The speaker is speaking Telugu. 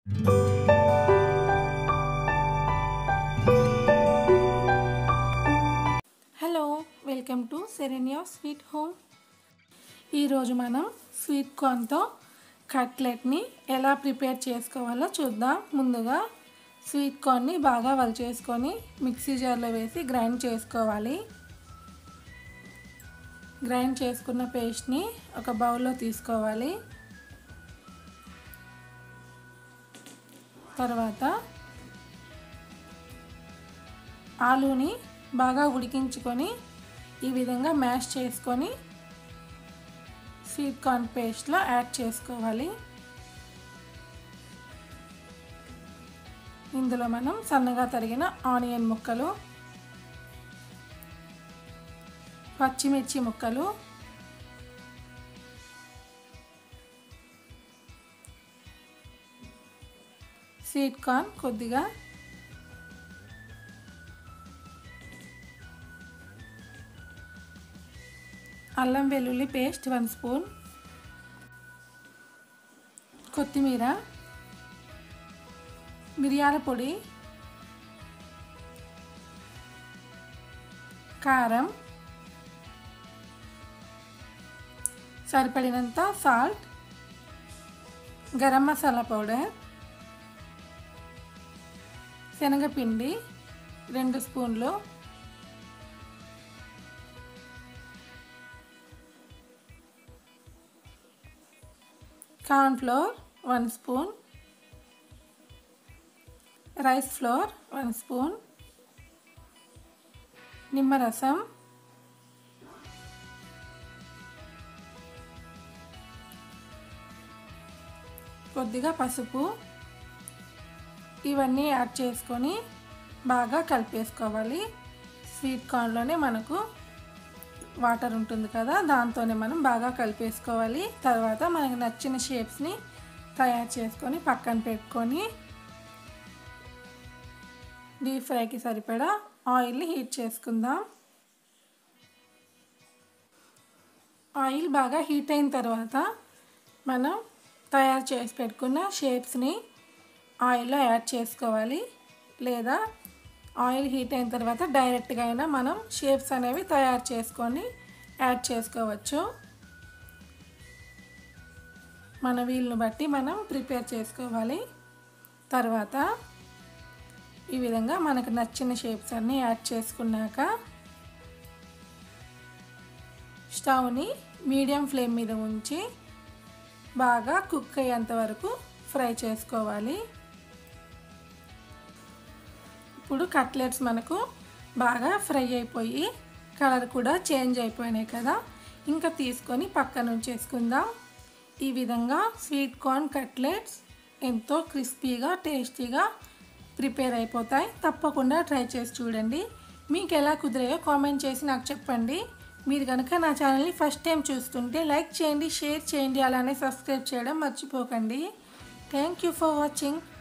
hello welcome to Serenia sweet home ఈరోజు మనం స్వీట్ కార్న్తో కట్లెట్ని ఎలా ప్రిపేర్ చేసుకోవాలో చూద్దాం ముందుగా స్వీట్ కార్న్ని బాగా వలిచేసుకొని మిక్సీ జార్లో వేసి గ్రైండ్ చేసుకోవాలి గ్రైండ్ చేసుకున్న పేస్ట్ని ఒక బౌల్లో తీసుకోవాలి తర్వాత ఆలూని బాగా ఉడికించుకొని ఈ విధంగా మ్యాష్ చేసుకొని స్వీట్ కార్న్ పేస్ట్లో యాడ్ చేసుకోవాలి ఇందులో మనం సన్నగా తరిగిన ఆనియన్ ముక్కలు పచ్చిమిర్చి ముక్కలు స్వీట్ కార్న్ కొద్దిగా అల్లం వెల్లుల్లి పేస్ట్ వన్ స్పూన్ కొత్తిమీర మిరియాల పొడి కారం సరిపడినంత సాల్ట్ గరం మసాలా పౌడర్ శనగపిండి రెండు స్పూన్లు corn flour one spoon rice flour one spoon నిమ్మరసం కొద్దిగా పసుపు ఇవన్నీ యాడ్ చేసుకొని బాగా కలిపేసుకోవాలి స్వీట్ కార్న్లోనే మనకు వాటర్ ఉంటుంది కదా దాంతోనే మనం బాగా కలిపేసుకోవాలి తర్వాత మనకి నచ్చిన షేప్స్ని తయారు చేసుకొని పక్కన పెట్టుకొని డీప్ ఫ్రైకి సరిపడా ఆయిల్ని హీట్ చేసుకుందాం ఆయిల్ బాగా హీట్ అయిన తర్వాత మనం తయారు చేసి పెట్టుకున్న షేప్స్ని ఆయిల్లో యాడ్ చేసుకోవాలి లేదా ఆయిల్ హీట్ అయిన తర్వాత డైరెక్ట్గా అయినా మనం షేప్స్ అనేవి తయారు చేసుకొని యాడ్ చేసుకోవచ్చు మన వీలుని బట్టి మనం ప్రిపేర్ చేసుకోవాలి తర్వాత ఈ విధంగా మనకు నచ్చిన షేప్స్ అన్నీ యాడ్ చేసుకున్నాక స్టవ్ని మీడియం ఫ్లేమ్ మీద ఉంచి బాగా కుక్ అయ్యేంత వరకు ఫ్రై చేసుకోవాలి ఇప్పుడు కట్లెట్స్ మనకు బాగా ఫ్రై అయిపోయి కలర్ కూడా చేంజ్ అయిపోయినాయి కదా ఇంకా తీసుకొని పక్కన ఉంచేసుకుందాం ఈ విధంగా స్వీట్ కార్న్ కట్లెట్స్ ఎంతో క్రిస్పీగా టేస్టీగా ప్రిపేర్ అయిపోతాయి తప్పకుండా ట్రై చేసి చూడండి మీకు ఎలా కుదిరాయో కామెంట్ చేసి నాకు చెప్పండి మీరు కనుక నా ఛానల్ని ఫస్ట్ టైం చూస్తుంటే లైక్ చేయండి షేర్ చేయండి అలానే సబ్స్క్రైబ్ చేయడం మర్చిపోకండి థ్యాంక్ యూ ఫర్ వాచింగ్